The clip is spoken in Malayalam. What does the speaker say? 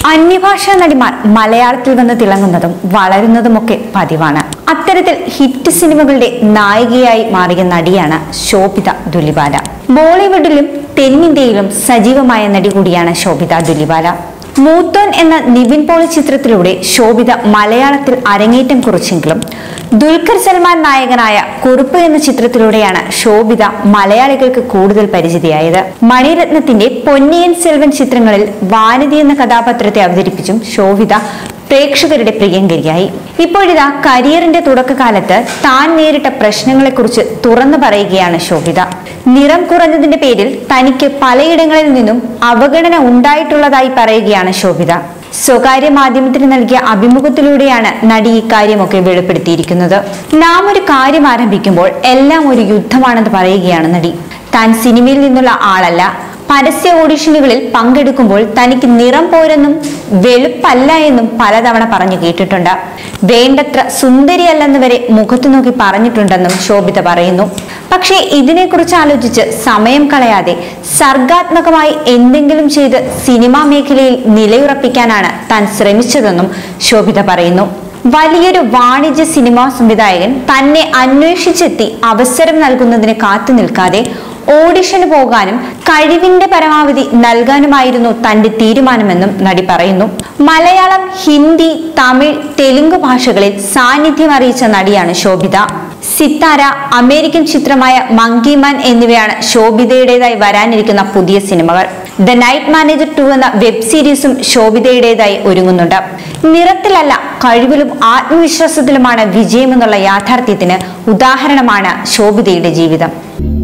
അന്യഭാഷാ നടിമാർ മലയാളത്തിൽ വന്ന് തിളങ്ങുന്നതും വളരുന്നതുമൊക്കെ പതിവാണ് അത്തരത്തിൽ ഹിറ്റ് സിനിമകളുടെ നായികയായി മാറിയ നടിയാണ് ശോഭിത ദുലിബാല ബോളിവുഡിലും തെന്നിന്ത്യയിലും സജീവമായ നടി കൂടിയാണ് ശോഭിത ദുലിബാല മൂത്തോൻ എന്ന നിവിൻ പോളി ചിത്രത്തിലൂടെ ശോഭിത മലയാളത്തിൽ അരങ്ങേറ്റം കുറിച്ചെങ്കിലും ദുൽഖർ സൽമാൻ നായകനായ കുറുപ്പ് എന്ന ചിത്രത്തിലൂടെയാണ് ശോഭിത മലയാളികൾക്ക് കൂടുതൽ പരിചിതയായത് മണിരത്നത്തിന്റെ പൊന്നിയൻ സെൽവൻ ചിത്രങ്ങളിൽ വാനതി എന്ന കഥാപാത്രത്തെ അവതരിപ്പിച്ചും ശോഭിത പ്രേക്ഷകരുടെ പ്രിയങ്കരിയായി ഇപ്പോഴിതാ കരിയറിന്റെ തുടക്കകാലത്ത് താൻ നേരിട്ട പ്രശ്നങ്ങളെക്കുറിച്ച് തുറന്നു പറയുകയാണ് ശോഭിത നിറം കുറഞ്ഞതിന്റെ പേരിൽ തനിക്ക് പലയിടങ്ങളിൽ നിന്നും അവഗണന ഉണ്ടായിട്ടുള്ളതായി പറയുകയാണ് ശോഭിത സ്വകാര്യ മാധ്യമത്തിന് നൽകിയ അഭിമുഖത്തിലൂടെയാണ് നടി ഇക്കാര്യമൊക്കെ വെളിപ്പെടുത്തിയിരിക്കുന്നത് നാം ഒരു കാര്യം ആരംഭിക്കുമ്പോൾ എല്ലാം ഒരു യുദ്ധമാണെന്ന് പറയുകയാണ് നടി താൻ സിനിമയിൽ നിന്നുള്ള ആളല്ല പരസ്യ ഓഡിഷനുകളിൽ പങ്കെടുക്കുമ്പോൾ തനിക്ക് നിറം പോരെന്നും വെളുപ്പല്ല എന്നും പലതവണ പറഞ്ഞു കേട്ടിട്ടുണ്ട് വേണ്ടത്ര സുന്ദരിയല്ലെന്ന് വരെ മുഖത്തു നോക്കി പറഞ്ഞിട്ടുണ്ടെന്നും ശോഭിത പറയുന്നു പക്ഷേ ഇതിനെക്കുറിച്ച് ആലോചിച്ച് സമയം കളയാതെ സർഗാത്മകമായി എന്തെങ്കിലും ചെയ്ത് സിനിമാ മേഖലയിൽ നിലയുറപ്പിക്കാനാണ് താൻ ശ്രമിച്ചതെന്നും ശോഭിത പറയുന്നു വലിയൊരു വാണിജ്യ സിനിമാ സംവിധായകൻ തന്നെ അന്വേഷിച്ചെത്തി അവസരം നൽകുന്നതിന് കാത്തു നിൽക്കാതെ ഓഡിഷന് പോകാനും കഴിവിന്റെ പരമാവധി നൽകാനുമായിരുന്നു തന്റെ തീരുമാനമെന്നും നടി പറയുന്നു മലയാളം ഹിന്ദി തമിഴ് തെലുങ്ക് ഭാഷകളിൽ സാന്നിധ്യം അറിയിച്ച നടിയാണ് ശോഭിത സിത്താര അമേരിക്കൻ ചിത്രമായ മങ്കിമാൻ എന്നിവയാണ് ശോഭിതയുടേതായി വരാനിരിക്കുന്ന പുതിയ സിനിമകൾ ദ നൈറ്റ് മാനേജർ ടു എന്ന വെബ് സീരീസും ശോഭിതയുടേതായി ഒരുങ്ങുന്നുണ്ട് നിറത്തിലല്ല കഴിവിലും ആത്മവിശ്വാസത്തിലുമാണ് വിജയമെന്നുള്ള യാഥാർത്ഥ്യത്തിന് ഉദാഹരണമാണ് ശോഭിതയുടെ ജീവിതം